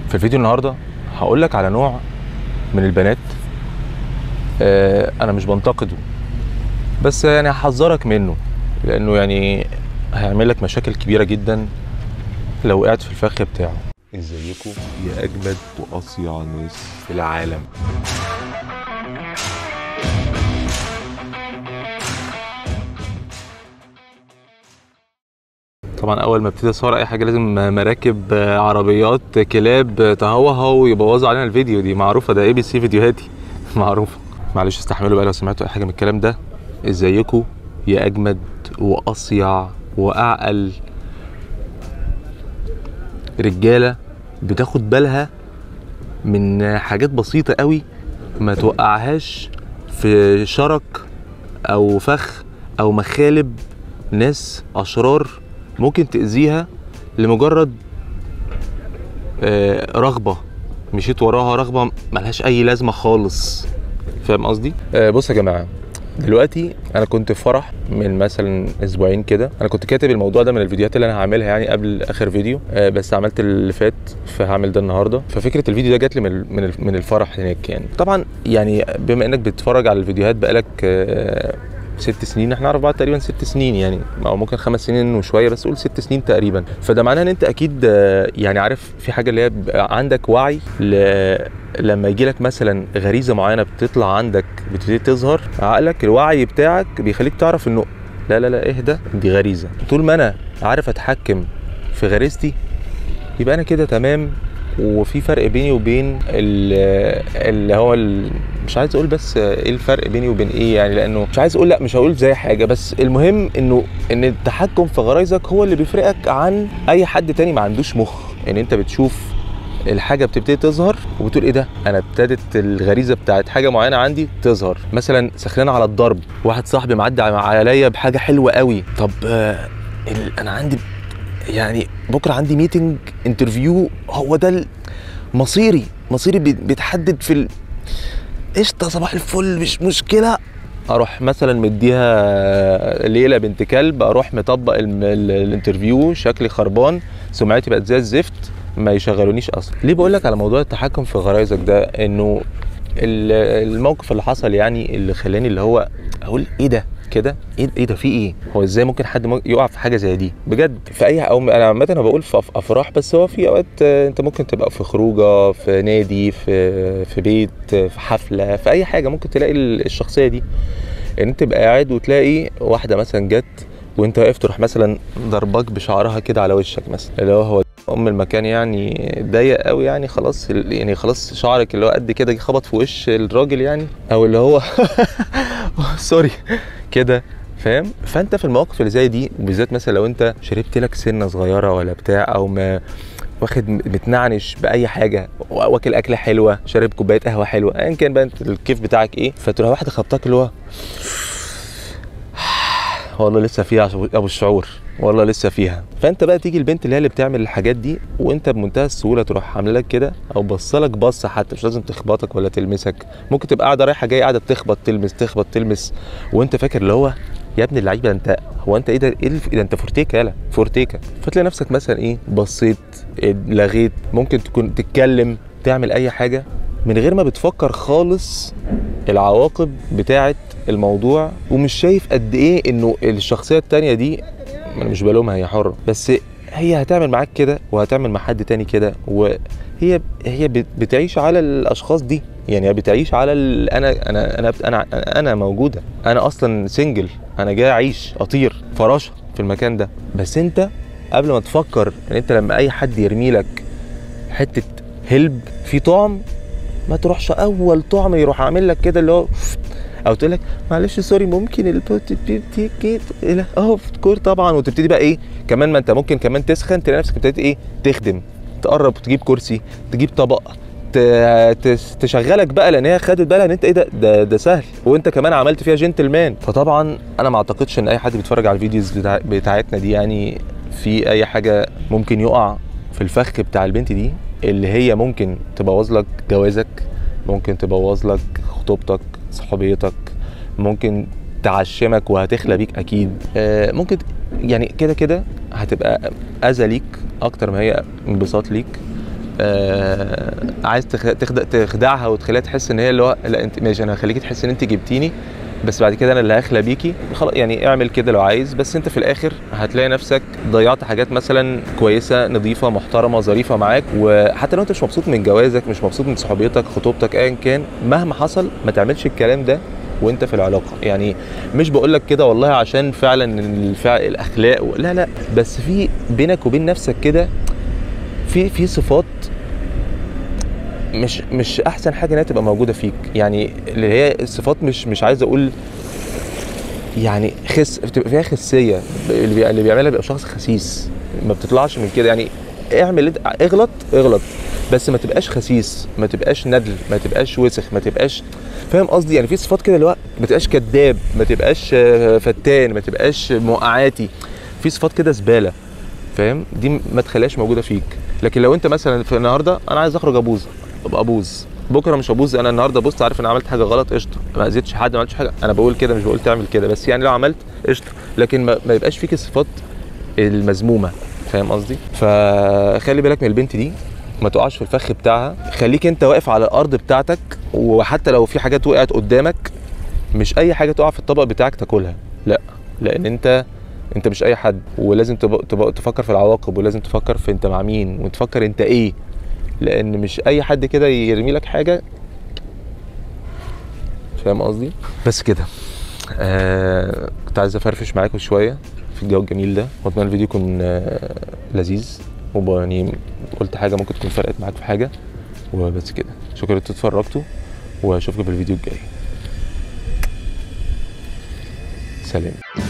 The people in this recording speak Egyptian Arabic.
في الفيديو النهارده هقول لك على نوع من البنات آه، انا مش بنتقده بس يعني هحذرك منه لانه يعني هيعمل لك مشاكل كبيره جدا لو وقعت في الفخ بتاعه ازيكم يا اجمد واصيع ناس في العالم طبعا اول ما ابتدي اصور اي حاجه لازم مراكب عربيات كلاب تهوهو ويبوظوا علينا الفيديو دي معروفه ده اي بي سي فيديوهاتي معروفه معلش استحملوا بقى لو سمعتوا اي حاجه من الكلام ده ازيكم يا اجمد واصيع واعقل رجاله بتاخد بالها من حاجات بسيطه قوي ما توقعهاش في شرك او فخ او مخالب ناس اشرار ممكن تاذيها لمجرد آه، رغبه مشيت وراها رغبه ملهاش اي لازمه خالص فاهم قصدي آه، بص يا جماعه دلوقتي انا كنت في فرح من مثلا اسبوعين كده انا كنت كاتب الموضوع ده من الفيديوهات اللي انا هعملها يعني قبل اخر فيديو آه، بس عملت اللي فات فهعمل ده النهارده ففكره الفيديو ده جات لي من ال- من ال- من الفرح هناك يعني طبعا يعني بما انك بتتفرج على الفيديوهات بقالك آه، ست سنين احنا نعرف بعض تقريبا ست سنين يعني او ممكن خمس سنين وشويه بس قول ست سنين تقريبا فده معناه ان انت اكيد آه، يعني عارف في حاجه اللي هي بيبقى عندك وعي ل... لما يجي لك مثلا غريزه معينه بتطلع عندك بتبتدي تظهر عقلك الوعي بتاعك بيخليك تعرف انه لا لا لا اهدى دي غريزه طول ما انا عارف اتحكم في غريزتي يبقى انا كده تمام وفي فرق بيني وبين ال- اللي هو ال- مش عايز اقول بس ايه الفرق بيني وبين ايه يعني لانه مش عايز اقول لا مش هقول زي حاجه بس المهم انه ان التحكم في غرايزك هو اللي بيفرقك عن اي حد تاني ما عندوش مخ يعني انت بتشوف الحاجه بتبتدي تظهر وبتقول ايه ده انا ابتدت الغريزه بتاعت حاجه معينه عندي تظهر مثلا سخنان على الضرب واحد صاحبي معدي عليا بحاجه حلوه قوي طب آه ال- انا عندي يعني بكره عندي ميتنج انترفيو هو ده ال- مصيري مصيري بي- بيتحدد في ال... قشطه صباح الفل مش مشكله اروح مثلا مديها ليله بنت كلب اروح مطبق الم- ال- الانترفيو شكلي خربان سمعتي بقت زي الزفت ما يشغلونيش اصلا ليه بقول لك على موضوع التحكم في غرايزك ده انه ال- الموقف اللي حصل يعني اللي خلاني اللي هو اقول ايه ده كده ايه ايه ده في ايه هو ازاي ممكن حد مو- يقع في حاجه زي دي بجد في اي او انا عامه انا بقول في أف- افراح بس هو في اوقات آه، انت ممكن تبقى في خروجه في نادي في في بيت في حفله في اي حاجه ممكن تلاقي ال- الشخصيه دي ان انت تبقى قاعد وتلاقي واحده مثلا جت وانت واقف تروح مثلا ضربك بشعرها كده على وشك مثلا اللي هو هو ام المكان يعني ضيق قوي يعني خلاص ال- يعني خلاص شعرك اللي هو قد كده جه خبط في وش الراجل يعني او اللي هو سوري كده فاهم فانت في المواقف اللي زي دي وبالذات مثلا لو انت شربت لك سنه صغيره ولا بتاع او ما واخد متنعنش باي حاجه واكل اكله حلوه شارب كوبايه قهوه حلوه ايا كان بقى انت الكيف بتاعك ايه فتروح واحده خبطك اللي هو والله لسه فيها ابو الشعور والله لسه فيها فانت بقى تيجي البنت اللي هي اللي بتعمل الحاجات دي وانت بمنتهى السهوله تروح عامله لك كده او بصلك بصه حتى مش لازم تخبطك ولا تلمسك ممكن تبقى قاعده رايحه جايه قاعده تخبط تلمس تخبط تلمس وانت فاكر اللي هو يا ابن اللعيبه انت هو انت ايه ده ايه الف- ده انت فورتيكا يالا فورتيكا فتلاقي نفسك مثلا ايه بصيت إيه، لغيت ممكن تكون تتكلم تعمل اي حاجه من غير ما بتفكر خالص العواقب بتاعه الموضوع ومش شايف قد ايه انه الشخصيه التانية دي انا مش بلومها هي حره بس هي هتعمل معاك كده وهتعمل مع حد تاني كده وهي هي بت- بتعيش على الاشخاص دي يعني هي بتعيش على ال... انا انا انا انا انا موجوده انا اصلا سنجل انا جاي اعيش اطير فراشه في المكان ده بس انت قبل ما تفكر ان انت لما اي حد يرمي لك حته هلب في طعم ما تروحش اول طعم يروح عامل لك كده اللي هو او تقول لك معلش سوري ممكن البوت تيكيت لا اهو كور طبعا وتبتدي بقى ايه كمان ما انت ممكن كمان تسخن تلاقي نفسك ابتديت ايه تخدم تقرب تجيب كرسي تجيب طبق ت- تس- تشغلك بقى لان هي خدت بالها ان انت ايه ده ده, ده سهل وانت كمان عملت فيها جنتلمان فطبعا انا ما اعتقدش ان اي حد بيتفرج على الفيديوز بتاع بتاعتنا دي يعني في اي حاجه ممكن يقع في الفخ بتاع البنت دي اللي هي ممكن تبوظ لك جوازك ممكن تبوظ لك خطوبتك صحوبيتك ممكن تعشمك وهتخلى بيك اكيد آه، ممكن يعني كده كده هتبقى اذى ليك اكتر ما هي انبساط ليك آه عايز تخ- تخدع تخدعها وتخليها تحس ان هي اللي هو لا انت ماشي انا هخليكي تحس ان انت جبتيني بس بعد كده انا اللي هخلى بيكي خلاص يعني اعمل كده لو عايز بس انت في الاخر هتلاقي نفسك ضيعت حاجات مثلا كويسه نظيفه محترمه ظريفه معاك وحتى لو انت مش مبسوط من جوازك مش مبسوط من صحوبيتك خطوبتك ايا كان مهما حصل ما تعملش الكلام ده وانت في العلاقه يعني مش بقول لك كده والله عشان فعلا الفعل الاخلاق و... لا لا بس في بينك وبين نفسك كده في في صفات مش مش احسن حاجه انها تبقى موجوده فيك يعني اللي هي الصفات مش مش عايز اقول يعني خس بتبقى فيها خسيه اللي, بي... اللي بيعملها بيبقى شخص خسيس ما بتطلعش من كده يعني اعمل انت اغلط اغلط بس ما تبقاش خسيس ما تبقاش ندل ما تبقاش وسخ ما تبقاش فاهم قصدي يعني في صفات كده اللي هو ما تبقاش كذاب ما تبقاش آه، فتان ما تبقاش موقعاتي في صفات كده زباله فاهم دي ما تخليهاش موجوده فيك لكن لو انت مثلا في النهارده انا عايز اخرج ابوظ ابقى ابوظ بكره مش ابوظ انا النهارده بص عارف ان عملت حاجه غلط قشطه ما اذيتش حد ما عملتش حاجه انا بقول كده مش بقول تعمل كده بس يعني لو عملت قشطه لكن ما, ما يبقاش فيك الصفات المذمومه فاهم قصدي فخلي بالك من البنت دي ما تقعش في الفخ بتاعها خليك انت واقف على الارض بتاعتك وحتى لو في حاجات وقعت قدامك مش اي حاجه تقع في الطبق بتاعك تاكلها لا لان انت انت مش اي حد ولازم تبقى, تبقى تفكر في العواقب ولازم تفكر في انت مع مين وتفكر انت ايه لان مش اي حد كده يرمي لك حاجه فاهم قصدي بس كده آه كنت عايز افرفش معاكم شويه في الجو الجميل ده واتمنى الفيديو يكون آه لذيذ ويعني قلت حاجه ممكن تكون فرقت معاك في حاجه وبس كده شكرا انتوا اتفرجتوا واشوفكم في الفيديو الجاي سلام